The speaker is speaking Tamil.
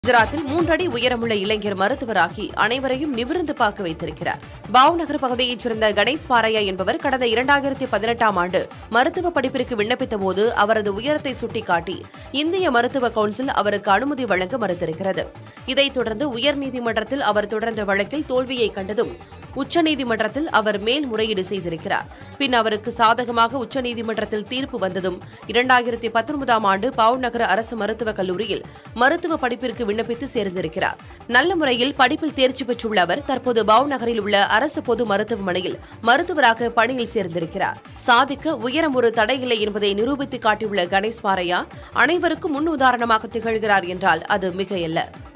குஜராத்தில் மூன்றடி உயரமுள்ள இளைஞர் மருத்துவராகி அனைவரையும் நிமிர்ந்து பார்க்க வைத்திருக்கிறார் பாவ்நகர் பகுதியைச் சேர்ந்த கணேஷ் பாரையா என்பவர் கடந்த இரண்டாயிரத்தி பதினெட்டாம் ஆண்டு மருத்துவ படிப்பிற்கு விண்ணப்பித்த போது அவரது உயரத்தை சுட்டிக்காட்டி இந்திய மருத்துவ கவுன்சில் அவருக்கு அனுமதி வழங்க மறுத்திருக்கிறது இதைத் தொடர்ந்து உயர்நீதிமன்றத்தில் அவர் தொடர்ந்த வழக்கில் தோல்வியை கண்டதும் உச்சநீதிமன்றத்தில் அவர் மேல்முறையீடு செய்திருக்கிறார் பின் அவருக்கு சாதகமாக உச்சநீதிமன்றத்தில் தீர்ப்பு வந்ததும் இரண்டாயிரத்தி பத்தொன்பதாம் ஆண்டு பாவ்நகர் அரசு மருத்துவக் கல்லூரியில் மருத்துவ படிப்பிற்கு விண்ணப்பித்து சேர்ந்திருக்கிறார் நல்ல முறையில் படிப்பில் தேர்ச்சி பெற்றுள்ள அவர் தற்போது பாவ்நகரில் உள்ள அரசு பொது மருத்துவமனையில் மருத்துவராக பணியில் சேர்ந்திருக்கிறார் சாதிக்க உயரம் ஒரு தடையில்லை என்பதை நிரூபித்து காட்டியுள்ள கணேஷ் பாரையா அனைவருக்கும் முன் உதாரணமாக திகழ்கிறார் என்றால் அது மிகையல்ல